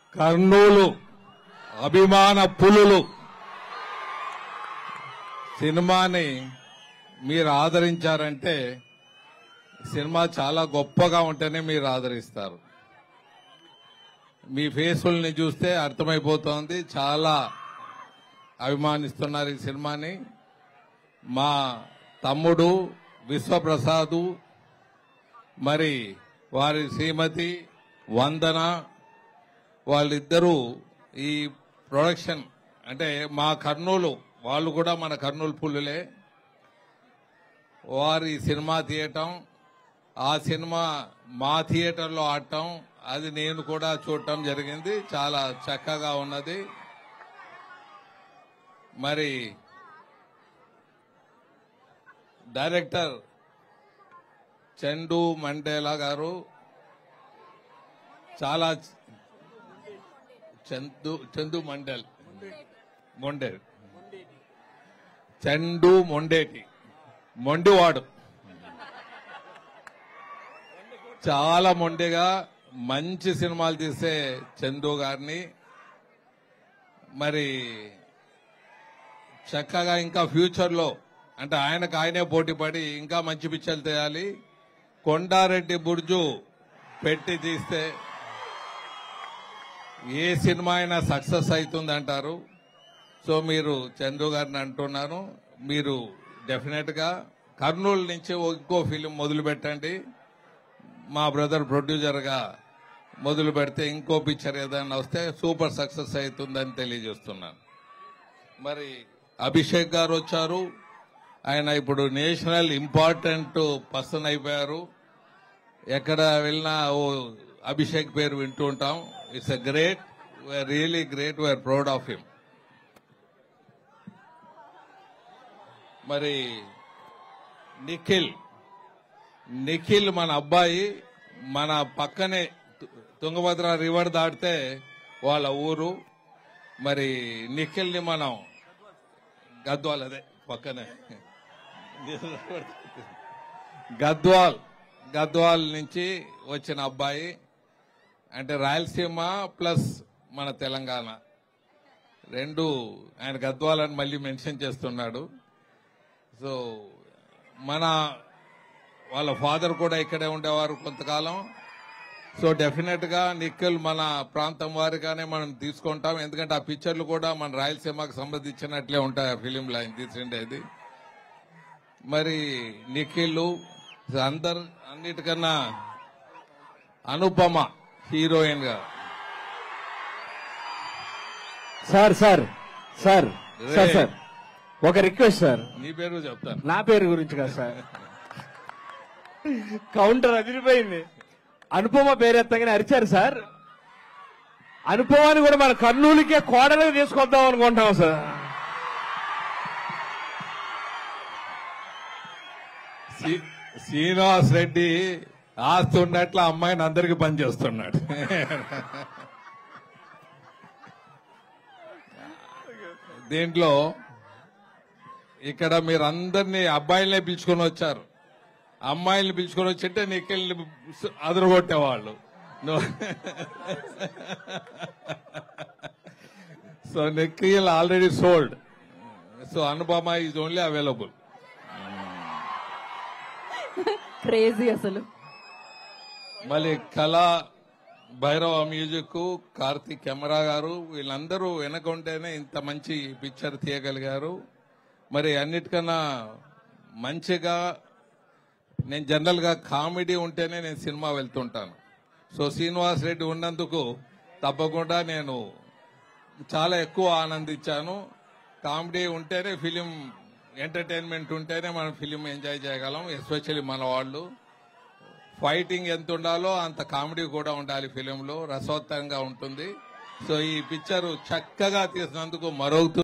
కర్నూలు అభిమాన పులులు సినిమాని మీరు ఆదరించారంటే సినిమా చాలా గొప్పగా ఉంటేనే మీరు ఆదరిస్తారు మీ ఫేసుల్ని చూస్తే అర్థమైపోతోంది చాలా అభిమానిస్తున్నారు ఈ సినిమాని మా తమ్ముడు విశ్వప్రసాదు మరి వారి శ్రీమతి వందన వాళ్ళిద్దరూ ఈ ప్రొడక్షన్ అంటే మా కర్నూలు వాళ్ళు కూడా మన కర్నూలు పుల్లులే వారి సినిమా తీయటం ఆ సినిమా మా థియేటర్లో ఆడటం అది నేను కూడా చూడటం జరిగింది చాలా చక్కగా ఉన్నది మరి డైరెక్టర్ చందు మండేలా గారు చాలా చందు చందు మండల్ మొండే చందు మొండేటి మొండివాడు చాలా మొండిగా మంచి సినిమాలు తీసే చందు గారిని మరి చక్కగా ఇంకా ఫ్యూచర్ లో అంటే ఆయనకు ఆయనే పోటీ పడి ఇంకా మంచి పిక్చర్లు తీయాలి కొండారెడ్డి బుర్జు పెట్టి తీస్తే ఏ సినిమా అయినా సక్సెస్ అవుతుంది అంటారు సో మీరు చంద్రు గారిని అంటున్నాను మీరు డెఫినెట్ గా కర్నూలు నుంచి ఓ ఇంకో ఫిలిం మొదలు పెట్టండి మా బ్రదర్ ప్రొడ్యూసర్ గా మొదలు పెడితే ఇంకో పిక్చర్ ఏదైనా వస్తే సూపర్ సక్సెస్ అవుతుందని తెలియజేస్తున్నాను మరి అభిషేక్ గారు వచ్చారు ఆయన ఇప్పుడు నేషనల్ ఇంపార్టెంట్ పర్సన్ అయిపోయారు ఎక్కడ వెళ్ళినా ఓ అభిషేక్ పేరు వింటూ ఉంటాం it's a great we are really great we are proud of him మరి నిఖిల్ నిఖిల్ మన అబ్బాయి మన పక్కనే తు- తుంగభద్ర రివర్ దాటితే వాళ్ళ ఊరు మరి నిఖిల్ ని మనం గద్వాల్ అదే పక్కనే గద్వాల్ గద్వాల్ నుంచి వచ్చిన అబ్బాయి అంటే రాయలసీమ ప్లస్ మన తెలంగాణ రెండు ఆయన గద్వాల్ అని మళ్ళీ మెన్షన్ చేస్తున్నాడు సో మన వాళ్ళ ఫాదర్ కూడా ఇక్కడే ఉండేవారు కొంతకాలం సో డెఫినెట్ గా నిఖిల్ మన ప్రాంతం వారిగానే మనం తీసుకుంటాం ఎందుకంటే ఆ పిక్చర్లు కూడా మన రాయలసీమకు సంబంధించినట్లే ఉంటాయి ఆ ఫిలింలో ఆయన తీసిండేది మరి నిఖిల్ అందరు అన్నిటికన్నా అనుపమ హీరోయిన్ గా సార్ సార్ సార్ సార్ రే. సార్ ఒక రిక్వెస్ట్ సార్ నీ పేరు చెప్తాను నా పేరు గురించి కాదు సార్ కౌంటర్ అదిరిపోయింది అనుపమ పేరు ఎత్తగానే అరిచారు సార్ అనుపమాని కూడా మన కర్నూలుకే కోడలుగా తీసుకొద్దాం అనుకుంటాం సార్ శ్రీ- శ్రీనివాస్ రెడ్డి ఆస్తి ఉన్నట్లు ఆ అమ్మాయిని అందరికి పనిచేస్తున్నాడు దీంట్లో ఇక్కడ మీరు అందరినీ అబ్బాయిలనే పిలుచుకొని వచ్చారు అమ్మాయిల్ని పిలుచుకొని వచ్చింటే నీకెళ్ళి అదరగొట్టేవాళ్ళు so Nikhil already sold so Anupama is only available crazy అసలు మళ్ళీ కళ భైరవ మ్యూజిక్ కార్తీక్ కెమెరా గారు వీళ్ళందరూ వెనక ఉంటేనే ఇంత మంచి పిక్చర్ తీయగలిగారు మరి అన్నిటికన్నా మంచిగా నేను జనరల్ గా కామెడీ ఉంటేనే నేను సినిమా వెళ్తుంటాను సో శ్రీనివాస్ రెడ్డి ఉన్నందుకు తప్పకుండా నేను చాలా ఎక్కువ ఆనందించాను కామెడీ ఉంటేనే ఫిలిం ఎంటర్టైన్మెంట్ ఉంటేనే మనం ఫిలిం ఎంజాయ్ చేయగలం ఎస్పెషల్లీ మన వాళ్ళు ఫైటింగ్ ఎంత ఉండాలో అంత కామెడీ కూడా ఉండాలి ఫిలింలో రసవత్తంగా ఉంటుంది సో ఈ పిక్చర్ చక్కగా తీసినందుకు మరొక